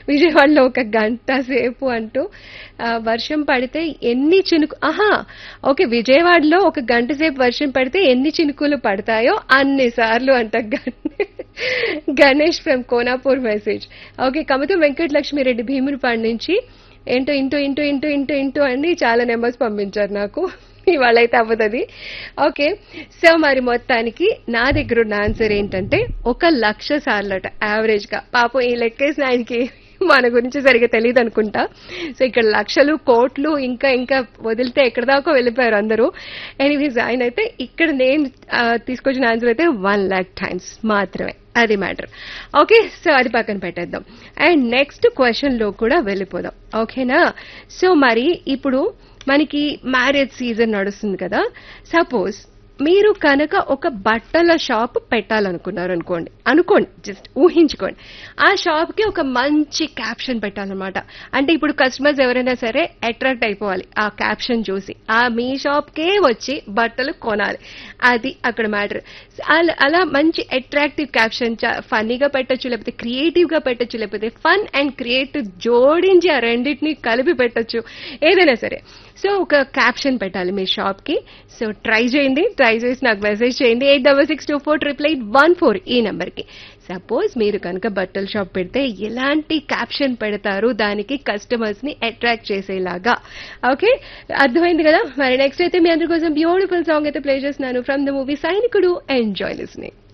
విజయవాడలో ఒక గంట సేపు అంటూ ఆ, వర్షం పడితే ఎన్ని చినుకు ఆహా ఓకే విజయవాడలో ఒక గంట సేపు వర్షం పడితే ఎన్ని చినుకులు పడతాయో అన్ని సార్లు అంట గన్- Ganesh from Konapur message okay Kamatam Venkatalakshmireddy Bheemunipadu నుంచి ఏంటో into into into into into అని చాలా నెంబర్స్ పంపించారు నాకు ఇవాళ అయితే అవ్వదది ఓకే సో మరి మొత్తానికి నా దగ్గర ఉన్న ఆన్సర్ ఏంటంటే ఒక లక్ష సార్లట యావరేజ్ గా పాపం ఈ లెక్కేసిన ఆయనకి మన గురించి సరిగా తెలియదు అనుకుంటా సో ఇక్కడ లక్షలు కోట్లు ఇంకా ఇంకా వదిలితే ఎక్కడ దాకా వెళ్ళిపోయారు అందరూ ఎనీవేస్ ఆయన అయితే ఇక్కడ నేను ఆ, తీసుకొచ్చిన ఆన్సర్ అయితే వన్ ల్యాక్ టైమ్స్ మాత్రమే అది మ్యాటర్ ఓకే సో అది పక్కన పెట్టేద్దాం అండ్ నెక్స్ట్ క్వశ్చన్ లో కూడా వెళ్ళిపోదాం ఓకేనా సో మరి ఇప్పుడు మనకి మ్యారేజ్ సీజన్ నడుస్తుంది కదా సపోజ్ మీరు కనుక ఒక బట్టల షాప్ పెట్టాలనుకున్నారు అనుకోండి అనుకోండి జస్ట్ ఊహించుకోండి ఆ షాప్ కి ఒక మంచి క్యాప్షన్ పెట్టాలన్నమాట అంటే ఇప్పుడు కస్టమర్స్ ఎవరైనా సరే అట్రాక్ట్ అయిపోవాలి ఆ క్యాప్షన్ చూసి ఆ మీ షాప్ కే వచ్చి బట్టలు కొనాలి అది అక్కడ మ్యాటర్ అలా అలా మంచి అట్రాక్టివ్ క్యాప్షన్ ఫన్నీగా పెట్టొచ్చు లేకపోతే క్రియేటివ్ గా పెట్టొచ్చు లేకపోతే ఫన్ అండ్ క్రియేటివ్ జోడించి ఆ రెండింటిని కలిపి పెట్టొచ్చు ఏదైనా సరే సో ఒక క్యాప్షన్ పెట్టాలి మీ షాప్ కి సో ట్రై చేయండి ట్రై చేసి నాకు మెసేజ్ చేయండి eight double six two four triple eight one four ఈ నెంబర్ కి సపోజ్ మీరు కనుక బట్టల షాప్ పెడితే ఎలాంటి క్యాప్షన్ పెడతారు దానికి కస్టమర్స్ ని అట్రాక్ట్ చేసేలాగా ఓకే అర్థమైంది కదా మరి నెక్స్ట్ అయితే మీ అందరి కోసం బ్యూటిఫుల్ సాంగ్ అయితే ప్లే చేస్తున్నాను from the movie Sainikudu enjoy listening